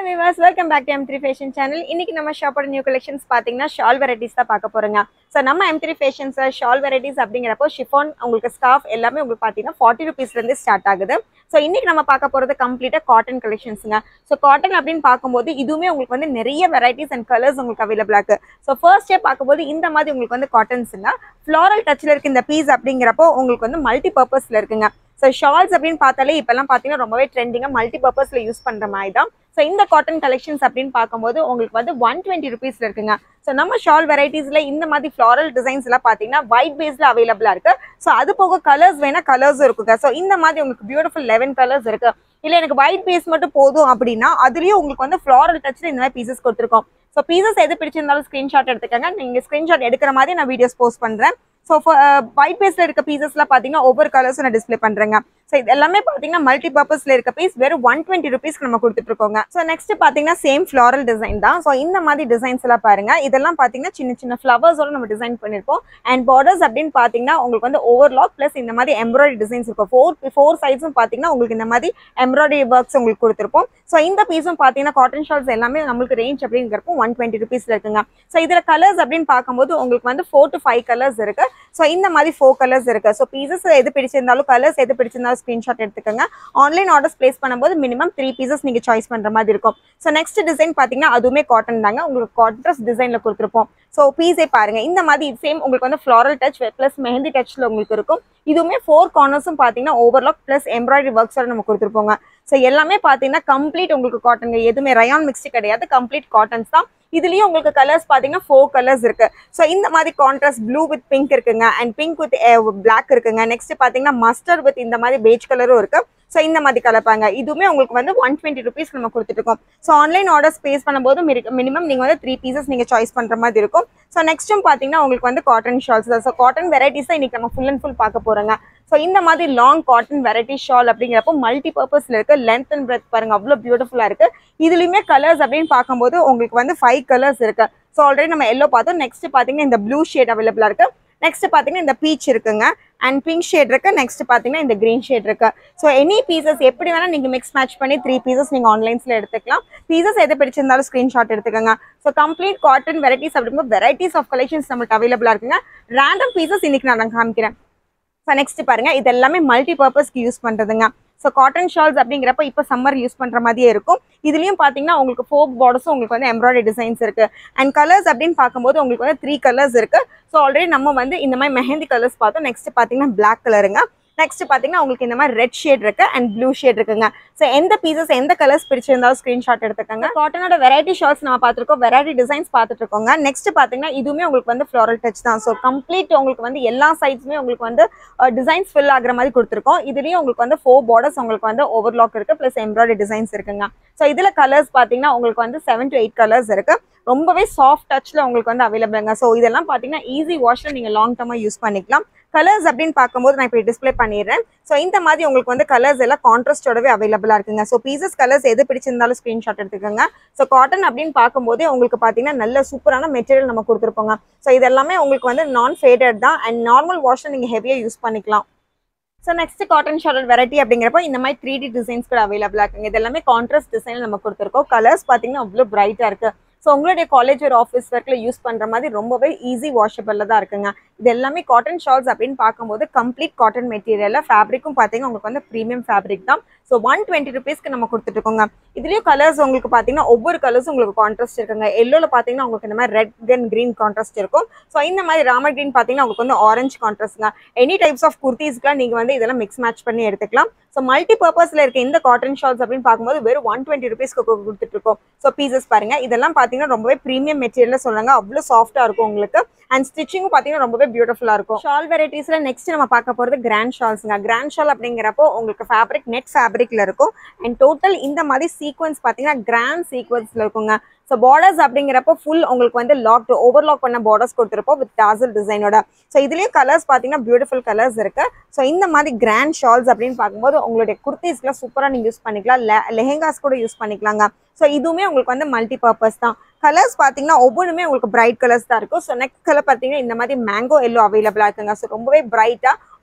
Vilas welcome back to M three fashion channel இன்னைக்கு நம்ம ஷாப்போட நியூ கலெக்ஷன்ஸ் பார்த்தீங்கன்னா ஷால் வெரைட்டிஸ் தான் பார்க்க போறோங்க ஸோ நம்ம M three fashions shawl varieties அப்படிங்கிறப்போ ஷிஃபான் உங்களுக்கு ஸ்கார்ஃப் எல்லாமே உங்களுக்கு பார்த்தீங்கன்னா ஃபார்ட்டி ருபீஸ்லேருந்து ஸ்டார்ட் ஆகுது ஸோ இன்னைக்கு நம்ம பார்க்க போகிறது கம்ப்ளீட்டாக காட்டன் கலெக்ஷன்ஸுங்க ஸோ காட்டன் அப்படின்னு பார்க்கும்போது இதுவுமே உங்களுக்கு வந்து நிறைய வெரைட்டிஸ் அண்ட் கலர்ஸ் உங்களுக்கு அவைலபிளாக இருக்கு ஸோ ஃபர்ஸ்டே பார்க்கும்போது இந்த மாதிரி உங்களுக்கு வந்து காட்டன்ஸுங்க ஃப்ளாரல் டச்சில் இருக்க இந்த பீஸ் அப்படிங்கிறப்போ உங்களுக்கு வந்து மல்டி பர்பஸில் இருக்குங்க ஸோ ஷால்ஸ் அப்படின்னு பார்த்தாலே இப்போல்லாம் பார்த்தீங்கன்னா ரொம்பவே ட்ரெண்டிங்காக மல்டி பர்பஸில் யூஸ் பண்ணுற மாதிரி தான் ஸோ இந்த காட்டன் கலெக்ஷன்ஸ் அப்படின்னு பார்க்கும்போது உங்களுக்கு வந்து ஒன் டுவெண்ட்டி ருபீஸ்ல இருக்குங்க ஸோ நம்ம ஷால் வெரைட்டிஸ்ல இந்த மாதிரி ஃப்ளாரல் டிசைன்ஸ் எல்லாம் பார்த்தீங்கன்னா ஒயிட் பேஸ்ல அவைலபிளா இருக்கு ஸோ அது போக கலர்ஸ் வேணா கலர்ஸும் இருக்குங்க ஸோ இந்த மாதிரி உங்களுக்கு பியூட்டிஃபுல் லெவன் கலர்ஸ் இருக்கு இல்லை எனக்கு ஒயிட் பேஸ் மட்டும் போதும் அப்படின்னா அதுலயும் உங்களுக்கு வந்து ஃப்ளாரல் டச்சில் இந்த மாதிரி பீசஸ் கொடுத்துருக்கோம் ஸோ பீசஸ் எது பிடிச்சிருந்தாலும் ஸ்க்ரீன்ஷாட் எடுத்துக்கோங்க நீங்கள் ஸ்க்ரீன்ஷாட் எடுக்கிற மாதிரி நான் வீடியோஸ் போஸ்ட் பண்ணுறேன் ஸோ ஒயிட் பேஸ்ல இருக்க பீசஸ்லாம் பார்த்தீங்கன்னா ஒவ்வொரு கலர்ஸும் நான் டிஸ்ப்ளே பண்ணுறேங்க ஸோ இது எல்லாமே பார்த்தீங்கன்னா மல்டி பர்பஸ்ல இருக்க பீஸ் வெறும் ஒன் டுவெண்ட்டி ருபீஸ்க்கு நம்ம கொடுத்துட்டு இருக்கோங்க ஸோ நெக்ஸ்ட் பார்த்தீங்கன்னா சேம் ஃப்ளாரல் டிசைன் தான் ஸோ இந்த மாதிரி டிசைன்ஸ் எல்லாம் பாருங்க இதெல்லாம் பார்த்தீங்கன்னா சின்ன சின்ன ஃப்ளவர்ஸோட நம்ம டிசைன் பண்ணியிருப்போம் அண்ட் பார்டர்ஸ் அப்படின்னு பார்த்தீங்கன்னா உங்களுக்கு வந்து ஓவர்லாக் ப்ளஸ் இந்த மாதிரி எம்ப்ராய்டரி டிசைன்ஸ் இருக்கும் ஃபோர் ஃபோர் சைட்ஸும் பார்த்தீங்கன்னா உங்களுக்கு இந்த மாதிரி எம்ப்ராய்டரி ஒர்க்ஸ் உங்களுக்கு கொடுத்துருப்போம் ஸோ இந்த பீஸும் பார்த்தீங்கன்னா காட்டன் ஷால்ஸ் எல்லாமே நம்மளுக்கு ரேஞ்ச் அப்படிங்கிறப்போ ஒன் டுவெண்ட்டி ருபீஸ்ல இருக்குங்க ஸோ இதில் கலர்ஸ் அப்படின்னு பார்க்கும்போது உங்களுக்கு வந்து ஃபோர் டு ஃபைவ் கலர்ஸ் இருக்கு ஸோ இந்த மாதிரி ஃபோர் கலர்ஸ் இருக்கு ஸோ பீசஸ் எது பிடிச்சிருந்தாலும் கலர்ஸ் எது பிடிச்சிருந்தாலும் ஸ்க்ரீன்ஷாட் எடுத்துக்கோங்க ஆன்லைன் ஆர்டர்ஸ் பிளேஸ் பண்ணும்போது மினிமம் த்ரீ பீசஸ் நீங்க சாய்ஸ் பண்ற மாதிரி இருக்கும் ஸோ நெக்ஸ்ட் டிசைன் பார்த்தீங்கன்னா அதுவுமே காட்டன் தாங்க உங்களுக்கு கான்ட்ராஸ்ட் டிசைன்ல கொடுத்துருப்போம் ஸோ பீஸே பாருங்க இந்த மாதிரி சேம் உங்களுக்கு வந்து ஃப்ளாரல் டச் ப்ளஸ் மெஹந்தி டச்ல உங்களுக்கு இருக்கும் இதுவுமே ஃபோர் கார்னர்ஸும் பார்த்தீங்கன்னா ஓவர்லாக் ப்ளஸ் எம்ப்ராய்டரி ஒர்க்ஸோட நம்ம கொடுத்துருப்போங்க ஸோ எல்லாமே பார்த்தீங்கன்னா கம்ப்ளீட் உங்களுக்கு காட்டன் எதுவுமே ரயான் மிக்ஸ்டு கிடையாது கம்ப்ளீட் காட்டன்ஸ் தான் இதுலயும் உங்களுக்கு கலர்ஸ் பாத்தீங்கன்னா ஃபோர் கலர்ஸ் இருக்கு ஸோ இந்த மாதிரி கான்ட்ராஸ்ட் ப்ளூ வித் பிங்க் இருக்குங்க அண்ட் பிங்க் வித் பிளாக் இருக்குங்க நெக்ஸ்ட் பாத்தீங்கன்னா மஸ்டர் வித் இந்த மாதிரி பேஜ் கலரும் இருக்கு ஸோ இந்த மாதிரி கலப்பாங்க இதுவுமே உங்களுக்கு வந்து ஒன் டுவெண்ட்டி ருபீஸ் நம்ம கொடுத்துட்டு இருக்கோம் ஸோ ஆன்லைன் ஆர்டர்ஸ் பேஸ் பண்ணும்போது மினிமம் நீங்கள் வந்து த்ரீ பீசஸ் நீங்கள் சாய்ஸ் பண்ணுற மாதிரி இருக்கும் ஸோ நெக்ஸ்ட்டும் பார்த்தீங்கன்னா உங்களுக்கு வந்து காட்டன் ஷால்ஸ் தான் ஸோ காட்டன் வெரைட்டிஸ் தான் இன்னைக்கு நம்ம ஃபுல் அண்ட் ஃபுல் பார்க்க போகிறோங்க ஸோ இந்த மாதிரி லாங் காட்டன் வெரைட்டி ஷால் அப்படிங்கிறப்போ மல்டி பர்பஸ்ல இருக்கு லென்த் அண்ட் பிரெத் பாருங்க அவ்வளோ பியூட்டிஃபுல்லாக இருக்கு இதுலயுமே கலர்ஸ் அப்படின்னு பார்க்கும்போது உங்களுக்கு வந்து ஃபைவ் கலர்ஸ் இருக்கு ஸோ ஆல்ரெடி நம்ம எல்லோ பார்த்தோம் நெக்ஸ்ட் பார்த்தீங்கன்னா இந்த ப்ளூ ஷேட் அவைலபிளாக இருக்கு நெக்ஸ்ட் பார்த்தீங்கன்னா இந்த பீச் இருக்குங்க அண்ட் பிங்க் ஷேட் இருக்கு நெக்ஸ்ட் பார்த்தீங்கன்னா இந்த கிரீன் ஷேட் இருக்கு ஸோ எனி பீசஸ் எப்படி வேணா நீங்க மிக்ஸ் மேட்ச் பண்ணி த்ரீ பீசஸ் நீங்க ஆன்லைன்ஸ்ல எடுத்துக்கலாம் பீசஸ் எது பிடிச்சிருந்தாலும் ஸ்கிரீன்ஷாட் எடுத்துக்கோங்க ஸோ கம்ப்ளீட் காட்டன் வெரைட்டிஸ் அப்படிங்கும்போது வெரைட்டிஸ் ஆஃப் கலெக்ஷன்ஸ் நம்மளுக்கு அவைலபிளா இருக்குங்க ரேண்டம் பீசஸ் இன்னைக்கு நான் காமிக்கிறேன் ஸோ நெக்ஸ்ட் பாருங்க இது எல்லாமே மல்டி பர்பஸ்க்கு யூஸ் பண்றதுங்க ஸோ காட்டன் ஷால்ஸ் அப்படிங்கிறப்ப இப்போ சம்மர் யூஸ் பண்ற மாதிரியே இருக்கும் இதுலயும் பாத்தீங்கன்னா உங்களுக்கு ஃபோக் பார்டர்ஸும் உங்களுக்கு வந்து எம்ப்ராய்டரி டிசைன்ஸ் இருக்கு அண்ட் கலர்ஸ் அப்படின்னு பார்க்கும்போது உங்களுக்கு வந்து த்ரீ கலர்ஸ் இருக்கு ஸோ ஆல்ரெடி நம்ம வந்து இந்த மாதிரி மெஹந்தி கலர்ஸ் பார்த்தோம் நெக்ஸ்ட் பாத்தீங்கன்னா பிளாக் கலருங்க நெக்ஸ்ட் பாத்தீங்கன்னா உங்களுக்கு இந்த மாதிரி ரெட் ஷேட் இருக்கு அண்ட் ப்ளூ ஷேட் இருக்குங்க ஸோ எந்த பீசஸ் எந்த கலர்ஸ் பிடிச்சிருந்தாலும் ஸ்கிரீன்ஷாட் எடுத்துக்கோங்க காட்டனோட வெரைட்டி ஷார்ட்ஸ் நம்ம பார்த்துருக்கோம் வெரைட்டி டிசைன்ஸ் பார்த்துட்டு இருக்கோங்க நெக்ஸ்ட் பாத்தீங்கன்னா இதுவுமே உங்களுக்கு வந்து ஃப்ளாரல் டச் தான் ஸோ கம்ப்ளீட் உங்களுக்கு வந்து எல்லா சைட்ஸுமே உங்களுக்கு வந்து டிசைன்ஸ் ஃபில் ஆகுற மாதிரி கொடுத்துருக்கோம் இதுலயும் உங்களுக்கு வந்து ஃபோர் பார்டர்ஸ் உங்களுக்கு வந்து ஓவர்லாக் இருக்கு ப்ளஸ் எம்ப்ராய்டரி டிசைன்ஸ் இருக்குங்க ஸோ இதுல கலர்ஸ் பாத்தீங்கன்னா உங்களுக்கு வந்து செவன் டு எயிட் கலர்ஸ் இருக்கு ரொம்பவே சாஃப்ட் டச்ல உங்களுக்கு வந்து அவைலபிளுங்க ஸோ இதெல்லாம் பாத்தீங்கன்னா ஈஸி வாஷ்ல நீங்க லாங் டர்மா யூஸ் பண்ணிக்கலாம் கலர்ஸ் அப்படின்னு பார்க்கும்போது நான் இப்போ டிஸ்ப்ளே பண்ணிடுறேன் ஸோ இந்த மாதிரி உங்களுக்கு வந்து கலர்ஸ் எல்லாம் கான்ட்ராஸ்டோடவே அவைலபிளாக இருக்குங்க ஸோ பீசஸ் கலர்ஸ் எது பிடிச்சிருந்தாலும் ஸ்க்ரீன்ஷாட் எடுத்துக்கோங்க ஸோ காட்டன் அப்படின்னு பார்க்கும்போதே உங்களுக்கு பார்த்தீங்கன்னா நல்ல சூப்பரான மெட்டீரியல் நம்ம கொடுத்துருப்போங்க ஸோ இது எல்லாமே உங்களுக்கு வந்து நான் ஃபேடட் தான் அண்ட் நார்மல் வாஷில் நீங்கள் ஹெவியாக யூஸ் பண்ணிக்கலாம் so next cotton short variety அப்படிங்கிறப்போ இந்த மாதிரி த்ரீ டி டிசைன்ஸ் கூட அவைலபிளாக இருக்குங்க இது எல்லாமே கான்ட்ராஸ்ட் டிசைன் நம்ம கொடுத்துருக்கோம் கலர்ஸ் பார்த்தீங்கன்னா அவ்வளோ பிரைட்டாக இருக்கு ஸோ உங்களுடைய காலேஜ் ஒரு ஆஃபீஸ் ஒர்க்கில் யூஸ் பண்ணுற மாதிரி ரொம்பவே ஈஸி வாஷபிளில் தான் இருக்குங்க இது எல்லாமே காட்டன் ஷால்ஸ் அப்படின்னு பார்க்கும்போது கம்ப்ளீட் காட்டன் மெட்டீரியலில் ஃபேப்ரிக்கும் பார்த்தீங்கன்னா உங்களுக்கு வந்து ப்ரீமியம் ஃபேப்ரிக் தான் ஸோ ஒன் டுவெண்ட்டி ருபீஸ்க்கு நம்ம கொடுத்துட்டு இருக்கோங்க இதுலேயும் கலர்ஸ் உங்களுக்கு பார்த்தீங்கன்னா ஒவ்வொரு கலர்ஸும் உங்களுக்கு கான்ட்ராஸ்ட் இருக்குங்க எல்லோவில் பார்த்தீங்கன்னா உங்களுக்கு இந்த மாதிரி ரெட் அண்ட் க்ரீன் கான்ட்ராஸ்ட் இருக்கும் ஸோ இந்த மாதிரி ராமர் க்ரீன் பார்த்தீங்கன்னா உங்களுக்கு வந்து ஆரஞ்சு கான்ட்ராஸ்ட்ங்க எனி டைப்ஸ் ஆஃப் குர்த்திஸ்க்குலாம் நீங்கள் வந்து இதெல்லாம் மிக்ஸ் மேட்ச் பண்ணி எடுத்துக்கலாம் ஸோ மல்டி பர்பஸில் இருக்க இந்த காட்டன் ஷால்ஸ் அப்படின்னு பார்க்கும்போது வெறும் ஒன் டுவெண்ட்டி ருபீஸ்க்கு கொடுத்துட்டு இருக்கோம் ஸோ பீசஸ் பாருங்க இதெல்லாம் பார்த்தீங்கன்னா ரொம்பவே ப்ரீமியம் மெட்டீரியல் சொன்னாங்க அவ்வளோ சாஃப்டாக இருக்கும் உங்களுக்கு அண்ட் ஸ்டிச்சிங்கும் பார்த்தீங்கன்னா ரொம்பவே பியூட்டிஃபுல்லாக இருக்கும் ஷால் வெரைட்டிஸில் நெக்ஸ்ட் நம்ம பார்க்க போகிறது கிராண்ட் ஷால்ஸுங்க கிராண்ட் ஷால் அப்படிங்கிறப்போ உங்களுக்கு ஃபேப்ரிக் நெட் ஃபேப்ரிக்ல இருக்கும் அண்ட் டோட்டல் இந்த மாதிரி சீக்வன்ஸ் பார்த்தீங்கன்னா கிராண்ட் சீக்வன்ஸில் இருக்குங்க ஸோ பார்டர்ஸ் அப்படிங்கிறப்போ ஃபுல் உங்களுக்கு வந்து லாக் ஓவர்லாக் பண்ண பார்டர்ஸ் கொடுத்துருப்போம் வித் டாசல் டிசைனோட ஸோ இதுலேயும் கலர்ஸ் பார்த்தீங்கன்னா பியூட்டிஃபுல் கலர்ஸ் இருக்கு ஸோ இந்த மாதிரி கிராண்ட் ஷால்ஸ் அப்படின்னு பார்க்கும்போது உங்களுடைய குர்த்திஸ்க்குலாம் சூப்பராக நீங்கள் யூஸ் பண்ணிக்கலாம் லெஹெங்காஸ் கூட யூஸ் பண்ணிக்கலாங்க ஸோ இதுவுமே உங்களுக்கு வந்து மல்டி பர்பஸ் தான் கலர்ஸ் பார்த்தீங்கன்னா ஒவ்வொன்றுமே உங்களுக்கு பிரைட் கலர்ஸ் தான் இருக்கும் ஸோ நெக்ஸ்ட் கலர் பார்த்தீங்கன்னா இந்த மாதிரி மேங்கோ எல்லோ அவைலபிளாக இருக்குங்க ஸோ ரொம்பவே பிரைட்டாக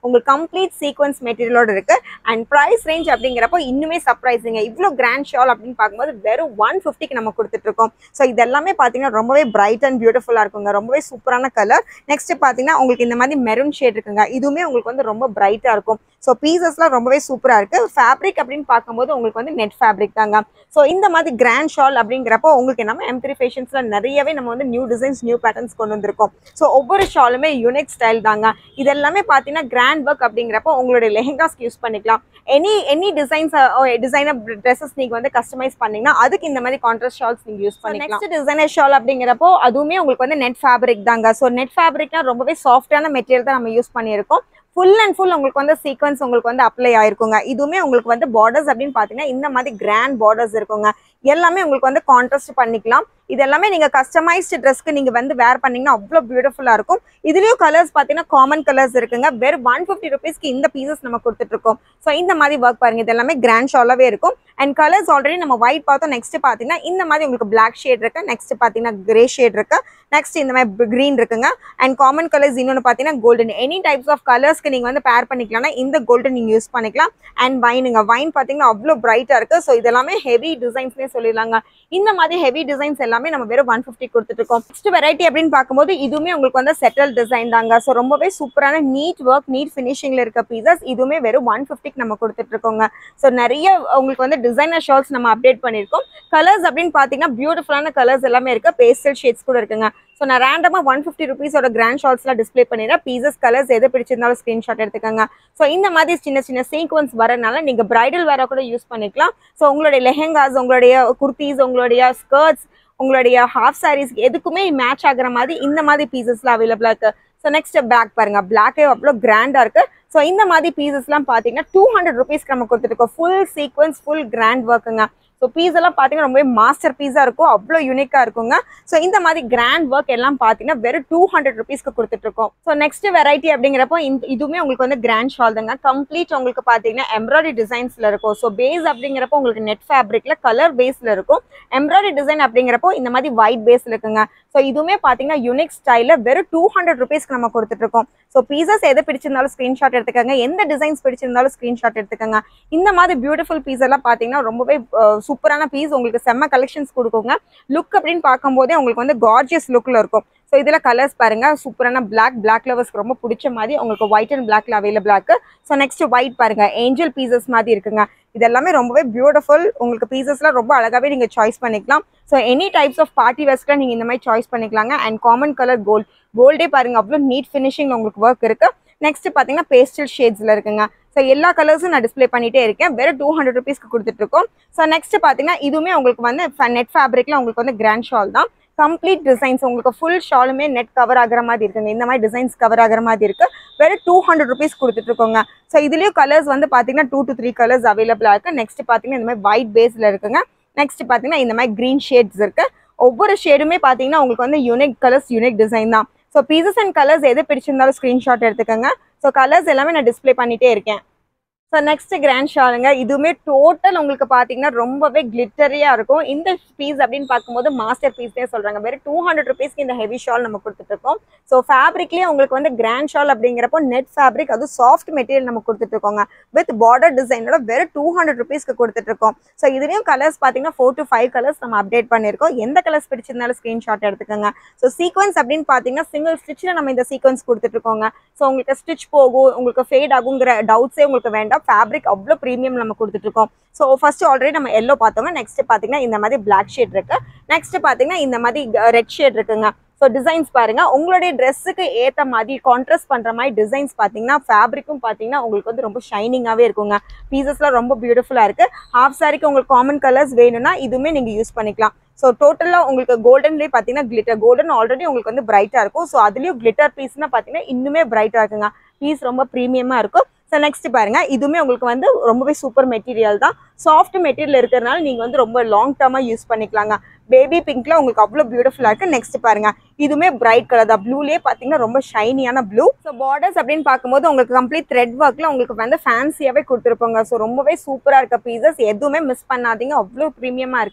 உங்களுக்கு கம்ப்ளீட் சீக்வன்ஸ் மெட்டீரியலோட இருக்கு அண்ட் ப்ரைஸ் ரேஞ்ச் அப்படிங்கிறப்போ இன்னுமே சர்ப்ரைசிங்க இவ்வளோ கிராண்ட் ஷால் அப்படின்னு பார்க்கும்போது வெறும் ஒன் ஃபிஃப்டிக்கு நம்ம கொடுத்துட்டு இருக்கோம் ஸோ இது எல்லாமே பார்த்தீங்கன்னா ரொம்பவே பிரைட் அண்ட் பியூட்டிஃபுல்லாக இருக்குங்க ரொம்பவே சூப்பரான கலர் நெக்ஸ்ட் பார்த்தீங்கன்னா உங்களுக்கு இந்த மாதிரி மெரூன் ஷேட் இருக்குங்க இதுவுமே உங்களுக்கு வந்து ரொம்ப பிரைட்டாக இருக்கும் ஸோ பீசஸ்லாம் ரொம்பவே சூப்பராக இருக்கு ஃபேப்ரிக் அப்படின்னு பார்க்கும்போது உங்களுக்கு வந்து நெட் ஃபேப்ரிக் தாங்க ஸோ இந்த மாதிரி கிராண்ட் ஷால் அப்படிங்கிறப்போ உங்களுக்கு நம்ம எம் த்ரீ ஃபேஷன்ஸில் நிறையவே நம்ம வந்து நியூ டிசைன்ஸ் நியூ பேட்டர்ன்ஸ் கொண்டு வந்திருக்கோம் ஸோ ஒவ்வொரு ஷாலுமே யூனிக் ஸ்டைல் தாங்க இது எல்லாமே பார்த்தீங்கன்னா கிராண்ட் ஒர்க் அப்படிங்கிறப்போ உங்களுடைய லெஹங்காஸ்க்கு யூஸ் பண்ணிக்கலாம் any any designs designer dresses நீங்கள் வந்து கஸ்டமைஸ் பண்ணீங்கன்னா அதுக்கு இந்த மாதிரி கான்ட்ராஸ்ட் ஷால்ஸ் நீங்கள் யூஸ் பண்ணிக்கலாம் நெக்ஸ்ட் டிசைனர் ஷால் அப்படிங்கிறப்போ அதுவுமே உங்களுக்கு வந்து நெட் ஃபேப்ரிக் தாங்க ஸோ நெட் ஃபேப்ரிக்னா ரொம்பவே சாஃப்டான மெட்டீரியல் தான் நம்ம யூஸ் பண்ணியிருக்கோம் ஃபுல் அண்ட் ஃபுல் உங்களுக்கு வந்து சீக்வன்ஸ் உங்களுக்கு வந்து அப்ளை ஆயிருக்குங்க இதுவுமே உங்களுக்கு வந்து பார்டர்ஸ் அப்படின்னு பார்த்தீங்கன்னா இந்த மாதிரி கிராண்ட் பார்டர்ஸ் இருக்குங்க எல்லாமே உங்களுக்கு வந்து கான்ட்ராஸ்ட் பண்ணிக்கலாம் இது எல்லாமே நீங்க கஸ்டமைஸ்டு ட்ரெஸ்க்கு நீங்க வந்து வேர் பண்ணீங்கன்னா அவ்வளோ பியூட்டிஃபுல்லா இருக்கும் இதுலயும் கலர்ஸ் பார்த்தீங்கன்னா காமன் கலர்ஸ் இருக்குங்க வெறும் ஒன் ஃபிஃப்டி ருபீஸ்க்கு இந்த பீசஸ் நம்ம கொடுத்துட்டு இருக்கோம் ஸோ இந்த மாதிரி ஒர்க் பாருங்க இது எல்லாமே கிராண்ட் ஷாலாவே இருக்கும் அண்ட் கலர்ஸ் ஆல்ரெடி நம்ம ஒயிட் பார்த்தோம் நெக்ஸ்ட் பார்த்தீங்கன்னா இந்த மாதிரி உங்களுக்கு பிளாக் ஷேட் இருக்கு நெக்ஸ்ட் பார்த்தீங்கன்னா கிரே ஷேட் இருக்கு நெக்ஸ்ட் இந்த மாதிரி கிரீன் இருக்குங்க அண்ட் காமன் கலர்ஸ் இன்னொன்று பார்த்தீங்கன்னா கோல்டன் எனி டைப்ஸ் ஆஃப் கலர்ஸ்க்கு நீங்கள் வந்து பேர் பண்ணிக்கலாம்னா இந்த கோல்டன் நீங்கள் யூஸ் பண்ணிக்கலாம் அண்ட் வைனுங்க வைன் பார்த்தீங்கன்னா அவ்வளோ பிரைட்டாக இருக்கு ஸோ இதெல்லாமே ஹெவி டிசைன்ஸ்னே சொல்லிடலாங்க இந்த மாதிரி ஹெவி டிசைன்ஸ் எல்லாமே நம்ம வெறும் ஒன் ஃபிஃப்டி கொடுத்துட்டு இருக்கோம் நெக்ஸ்ட் வெரைட்டி அப்படின்னு பார்க்கும்போது இதுவுமே உங்களுக்கு வந்து செட்டல் டிசைன் தாங்க ஸோ ரொம்பவே சூப்பரான நீட் ஒர்க் நீட் ஃபினிஷிங்ல இருக்க பீசஸ் இதுவுமே வெறும் ஒன் ஃபிஃப்டிக்கு நம்ம கொடுத்துட்டு இருக்கோங்க ஸோ நிறைய உங்களுக்கு வந்து டிசைனர் ஷால்ஸ் நம்ம அப்டேட் பண்ணியிருக்கோம் கலர்ஸ் அப்படின்னு பார்த்தீங்கன்னா பியூட்டிஃபுல்லான கலர்ஸ் எல்லாமே இருக்கு பேஸ்டல் ஷேட்ஸ் கூட இருக்குங்க ஸோ நான் ரேண்டமாக ஒன் ஃபிஃப்டி ருபீஸோட கிராண்ட் ஷார்ட்ஸ்லாம் டிஸ்ப்ளே பண்ணிடுறேன் பீசஸ் கலர்ஸ் எது பிடிச்சிருந்தாலும் ஸ்க்ரீன்ஷாட் எடுத்துக்கோங்க ஸோ இந்த மாதிரி சின்ன சின்ன சீக்வன்ஸ் வரனால நீங்கள் பிரைடல் வேற கூட யூஸ் பண்ணிக்கலாம் ஸோ உங்களுடைய லெஹெங்காஸ் உங்களுடைய குர்த்திஸ் உங்களுடைய ஸ்கர்ட்ஸ் உங்களுடைய ஹாஃப் சாரீஸ் எதுக்குமே மேட்ச் ஆகுற மாதிரி இந்த மாதிரி பீசஸ்லாம் அவைலபிளாக இருக்கு ஸோ நெக்ஸ்ட் பிளாக் பாருங்க பிளாக்கே அவ்வளோ கிராண்டாக இருக்கு ஸோ இந்த மாதிரி பீசஸ்லாம் பார்த்தீங்கன்னா டூ ஹண்ட்ரட் ருபீஸ்க்கு நம்ம கொடுத்துருக்கோம் ஃபுல் சீக்வன்ஸ் ஃபுல் கிராண்ட் ஒர்க்குங்க ஸோ பீஸ் எல்லாம் பார்த்தீங்கன்னா ரொம்பவே மாஸ்டர் பீஸாக இருக்கும் அவ்வளோ யூனிக்காக இருக்குங்க ஸோ இந்த மாதிரி கிராண்ட் ஒர்க் எல்லாம் பார்த்தீங்கன்னா வெறும் டூ ஹண்ட்ரட் ருபீஸ்க்கு கொடுத்துட்ருக்கோம் ஸோ நெக்ஸ்ட் வெரைட்டி அப்படிங்கிறப்போ இந்த இதுவுமே உங்களுக்கு வந்து கிராண்ட் ஷால் தாங்க கம்ப்ளீட் உங்களுக்கு பார்த்தீங்கன்னா எம்ப்ராய்டரி டிசைன்ஸில் இருக்கும் ஸோ பேஸ் அப்படிங்கிறப்போ உங்களுக்கு நெட் ஃபேப்ரிக்கில் கலர் பேஸில் இருக்கும் எம்ப்ராய்டரி டிசைன் அப்படிங்கிறப்போ இந்த மாதிரி ஒயிட் பேஸில் இருக்குங்க ஸோ இதுவுமே பார்த்தீங்கன்னா யூனிக் ஸ்டைலில் வெறும் டூ ஹண்ட்ரட் ருபீஸ்க்கு நம்ம கொடுத்துட்ருக்கோம் ஸோ பீசஸ் எது பிடிச்சிருந்தாலும் ஸ்க்ரீன்ஷாட் எடுத்துக்கோங்க எந்த டிசைன்ஸ் பிடிச்சிருந்தாலும் ஸ்க்ரீன்ஷாட் எடுத்துக்கோங்க இந்த மாதிரி பியூட்டிஃபுல் பீஸ் எல்லாம் பார்த்தீங்கன்னா ரொம்பவே சூப்பரான பீஸ் உங்களுக்கு செம்ம கலெக்ஷன்ஸ் கொடுக்குங்க லுக் அப்படின்னு பார்க்கும்போதே உங்களுக்கு வந்து கார்ஜியஸ் லுக்கில் இருக்கும் ஸோ இதில் கலர்ஸ் பாருங்க சூப்பரான பிளாக் பிளாக் லவர்ஸ்க்கு ரொம்ப பிடிச்ச மாதிரி உங்களுக்கு ஒயிட் அண்ட் பிளாக்ல அவைலபிளாக இருக்கு ஸோ நெக்ஸ்ட் ஒயிட் பாருங்க ஏஞ்சல் பீசஸ் மாதிரி இருக்குங்க இது எல்லாமே ரொம்பவே பியூட்டிஃபுல் உங்களுக்கு பீசஸ்லாம் ரொம்ப அழகாவே நீங்கள் சாய்ஸ் பண்ணிக்கலாம் so any types of party வேஸ்ட்லாம் நீங்கள் இந்த மாதிரி சாய்ஸ் பண்ணிக்கலாங்க அண்ட் காமன் கலர் கோல்ட் கோல்டே பாருங்க அவ்வளோ நீட் ஃபினிஷிங் உங்களுக்கு ஒர்க் இருக்கு நெக்ஸ்ட் பார்த்தீங்கன்னா பேஸ்டல் ஷேட்ஸில் இருக்குங்க ஸோ எல்லா கலர்ஸும் நான் டிஸ்ப்ளே பண்ணிட்டே இருக்கேன் வெறும் டூ ஹண்ட்ரட் ருபீஸ்க்கு கொடுத்துட்டு இருக்கோம் ஸோ நெக்ஸ்ட் பார்த்தீங்கன்னா இதுவுமே உங்களுக்கு வந்து நெட் ஃபேப்ரிக்ல உங்களுக்கு வந்து கிராண்ட் ஷால் தான் கம்ப்ளீட் டிசைன்ஸ் உங்களுக்கு ஃபுல் ஷாலுமே நெட் கவர் ஆகிற மாதிரி இருக்குங்க இந்த மாதிரி டிசைன்ஸ் கவர் ஆகிற மாதிரி இருக்கு வெறும் டூ ஹண்ட்ரட் ருபீஸ் கொடுத்துட்டு இருக்கோங்க ஸோ இதுலயும் கலர்ஸ் வந்து பார்த்தீங்கன்னா டூ டு த்ரீ கலர்ஸ் அவைலபிளாக இருக்கு நெக்ஸ்ட் பார்த்தீங்கன்னா இந்த மாதிரி ஒயிட் பேஸ்ல இருக்குங்க நெக்ஸ்ட் பார்த்தீங்கன்னா இந்த மாதிரி க்ரீன் ஷேட்ஸ் இருக்கு ஒவ்வொரு ஷேடுமே பார்த்தீங்கன்னா உங்களுக்கு வந்து யூனிக் கலர்ஸ் யூனிக் டிசைன் தான் ஸோ பீசஸ் அண்ட் கலர்ஸ் எது பிடிச்சிருந்தாலும் ஸ்க்ரீன்ஷாட் எடுத்துக்கோங்க ஸோ கலர்ஸ் எல்லாமே நான் டிஸ்ப்ளே பண்ணிட்டே இருக்கேன் ஸோ நெக்ஸ்ட் கிராண்ட் ஷாலுங்க இதுவுமே டோட்டல் உங்களுக்கு பார்த்தீங்கன்னா ரொம்பவே கிளிட்டரியாக இருக்கும் இந்த பீஸ் அப்படின்னு பார்க்கும்போது மாஸ்டர் பீஸ்னே சொல்கிறாங்க வெறும் டூ ஹண்ட்ரட் ருபீஸ்க்கு இந்த ஹெவி ஷால் நம்ம கொடுத்துட்ருக்கோம் ஸோ ஃபேப்ரிக்லேயே உங்களுக்கு வந்து கிராண்ட் ஷால் அப்படிங்கிறப்போ நெட் ஃபேப்ரிக் அது சாஃப்ட் மெட்டீரியல் நம்ம கொடுத்துட்ருக்கோங்க வித் பார்டர் டிசைனோட வெறும் டூ ஹண்ட்ரட் ருபீஸ்க்கு கொடுத்துட்ருக்கோம் ஸோ இதுலேயும் கலர்ஸ் பார்த்தீங்கன்னா ஃபோர் டு ஃபைவ் கலர்ஸ் நம்ம அப்டேட் பண்ணியிருக்கோம் எந்த கலர்ஸ் பிடிச்சிருந்தாலும் ஸ்க்ரீன்ஷாட் எடுத்துக்கோங்க ஸோ சீக்வன்ஸ் அப்படின்னு பார்த்தீங்கன்னா சிங்கிள் ஸ்டிச்சில் நம்ம இந்த சீக்வன்ஸ் கொடுத்துட்ருக்கோங்க ஸோ உங்களுக்கு ஸ்டிச் போகும் உங்களுக்கு ஃபேட் ஆகுங்கிற டவுட்ஸே உங்களுக்கு வேண்டாம் ஃபேப்ரிக் அவ்வளோ ப்ரீமியம் நம்ம கொடுத்துட்ருக்கோம் ஸோ ஃபர்ஸ்ட் ஆல்ரெடி நம்ம எல்லோ பார்த்தோங்க நெக்ஸ்ட் பார்த்தீங்கன்னா இந்த மாதிரி பிளாக் ஷேட் இருக்கு நெக்ஸ்ட் பார்த்தீங்கன்னா இந்த மாதிரி ரெட் ஷேட் இருக்குங்க ஸோ டிசைன்ஸ் பாருங்க உங்களுடைய ட்ரெஸ்ஸுக்கு ஏற்ற மாதிரி கான்ட்ராஸ்ட் பண்ற மாதிரி டிசைன்ஸ் பார்த்தீங்கன்னா ஃபேப்ரிக்கும் பார்த்தீங்கன்னா உங்களுக்கு வந்து ரொம்ப ஷைனிங்காகவே இருக்குங்க பீசஸ்லாம் ரொம்ப பியூட்டிஃபுல்லாக இருக்கு ஹாஃப் சாரிக்கு உங்களுக்கு காமன் கலர்ஸ் வேணும்னா இதுவுமே நீங்கள் யூஸ் பண்ணிக்கலாம் ஸோ டோட்டலாக உங்களுக்கு கோல்டன்லேயே பார்த்தீங்கன்னா கிளிட்டர் கோல்டன் ஆல்ரெடி உங்களுக்கு வந்து பிரைட்டாக இருக்கும் ஸோ அதுலேயும் கிளிட்டர் பீஸ்னா பார்த்தீங்கன்னா இன்னுமே பிரைட்டாக இருக்குங்க பீஸ் ரொம்ப ப்ரீமியமாக இருக்கும் ஸோ நெக்ஸ்ட் பாருங்க இதுவுமே உங்களுக்கு வந்து ரொம்பவே சூப்பர் மெட்டீரியல் தான் சாஃப்ட் மெட்டீரியல் இருக்கிறதுனால நீங்க வந்து ரொம்ப லாங் டர்மா யூஸ் பண்ணிக்கலாங்க பேபி பிங்க்ல உங்களுக்கு அவ்வளோ பியூட்டிஃபுல்லா இருக்கு நெக்ஸ்ட் பாருங்க இதுவுமே பிரைட் கலர் தான் ப்ளூலேயே பார்த்தீங்கன்னா ரொம்ப ஷைனியான ப்ளூ ஸோ பார்டர்ஸ் அப்படின்னு பார்க்கும்போது உங்களுக்கு கம்ப்ளீட் த்ரெட் ஒர்க்ல உங்களுக்கு வந்து ஃபேன்சியாவே கொடுத்துருப்பாங்க ஸோ ரொம்பவே சூப்பரா இருக்க பீசஸ் எதுவுமே மிஸ் பண்ணாதீங்க அவ்வளோ ப்ரீமியமா இருக்குங்க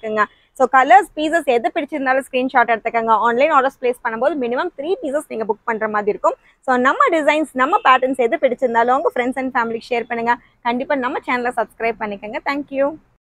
ஸோ கலர்ஸ் பீசஸ் எது பிடிச்சிருந்தாலும் ஸ்க்ரீன்ஷாட் எடுத்துக்கோங்க ஆன்லைன் ஆர்டர்ஸ் பிளேஸ் பண்ணும்போது மினிமம் த்ரீ பீசஸ் நீங்கள் புக் பண்ணுற மாதிரி இருக்கும் ஸோ நம்ம டிசைன்ஸ் நம்ம பேட்டர்ன்ஸ் எது பிடிச்சிருந்தாலும் உங்கள் ஃப்ரெண்ட்ஸ் அண்ட் ஃபேமிலிக்கு ஷேர் பண்ணுங்கள் கண்டிப்பாக நம்ம சேனலை சப்ஸ்கிரைப் பண்ணிக்கோங்க தேங்க்யூ